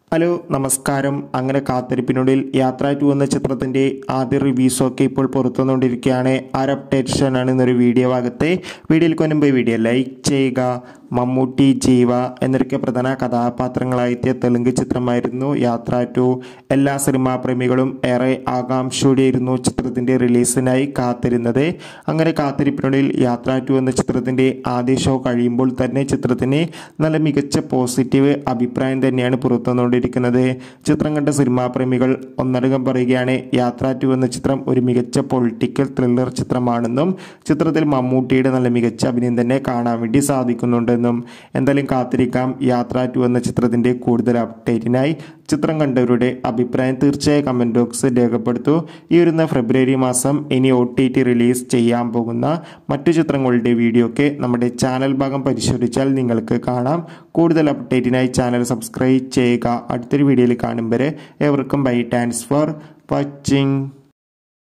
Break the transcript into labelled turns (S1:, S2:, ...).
S1: hello നമസ്കാരം അങ്ങനെ കാത്തിരിപ്പിനുള്ളിൽ യാത്ര ടു എന്ന ചിത്രത്തിന്റെ ആദ്യ റിവ്യൂസ് ഒക്കെ ഇപ്പോൾ പുറത്തുവന്നുകൊണ്ടിരിക്കുകയാണ് ആ ഒരു അപ്ഡേഷൻ ആണ് ഇന്നൊരു വീഡിയോ ഭാഗത്തെ വീഡിയോയിൽ കൊണ്ടുപോയി വീഡിയോ ലൈക്ക് ചെയ്യുക മമ്മൂട്ടി ജീവ എന്നൊക്കെ പ്രധാന കഥാപാത്രങ്ങളായെത്തിയ തെലുങ്ക് ചിത്രമായിരുന്നു യാത്ര ടു എല്ലാ സിനിമാ പ്രേമികളും ഏറെ ആകാംക്ഷയോടെയായിരുന്നു ചിത്രത്തിന്റെ റിലീസിനായി കാത്തിരുന്നത് അങ്ങനെ കാത്തിരിപ്പിനുള്ളിൽ യാത്ര ടു എന്ന ചിത്രത്തിന്റെ ആദ്യ ഷോ കഴിയുമ്പോൾ തന്നെ ചിത്രത്തിന് നല്ല മികച്ച പോസിറ്റീവ് അഭിപ്രായം തന്നെയാണ് പുറത്തുവന്നുകൊണ്ടിരിക്കുന്നത് ചിത്രം കണ്ട സിനിമാ പ്രേമികൾ ഒന്നടങ്കം പറയുകയാണ് യാത്ര ടു എന്ന ചിത്രം ഒരു മികച്ച പൊളിറ്റിക്കൽ ത്രില്ലർ ചിത്രമാണെന്നും ചിത്രത്തിൽ മമ്മൂട്ടിയുടെ നല്ല മികച്ച അഭിനയം തന്നെ കാണാൻ വേണ്ടി സാധിക്കുന്നുണ്ടെന്നും എന്തായാലും കാത്തിരിക്കാം യാത്ര ടു എന്ന ചിത്രത്തിന്റെ കൂടുതൽ അപ്ഡേറ്റിനായി ചിത്രം കണ്ടവരുടെ അഭിപ്രായം തീർച്ചയായും കമന്റ് ബോക്സിൽ രേഖപ്പെടുത്തൂ ഈ വരുന്ന ഫെബ്രുവരി മാസം ഇനി ഒ ടി ടി റിലീസ് ചെയ്യാൻ പോകുന്ന മറ്റു ചിത്രങ്ങളുടെ വീഡിയോ ഒക്കെ നമ്മുടെ ചാനൽ ഭാഗം പരിശോധിച്ചാൽ നിങ്ങൾക്ക് കാണാം കൂടുതൽ അപ്ഡേറ്റിനായി ചാനൽ സബ്സ്ക്രൈബ് ചെയ്യുക അടുത്തൊരു വീഡിയോയിൽ കാണും വരെ ഏവർക്കും ബൈ താങ്ക്സ് ഫോർ വാച്ചിങ്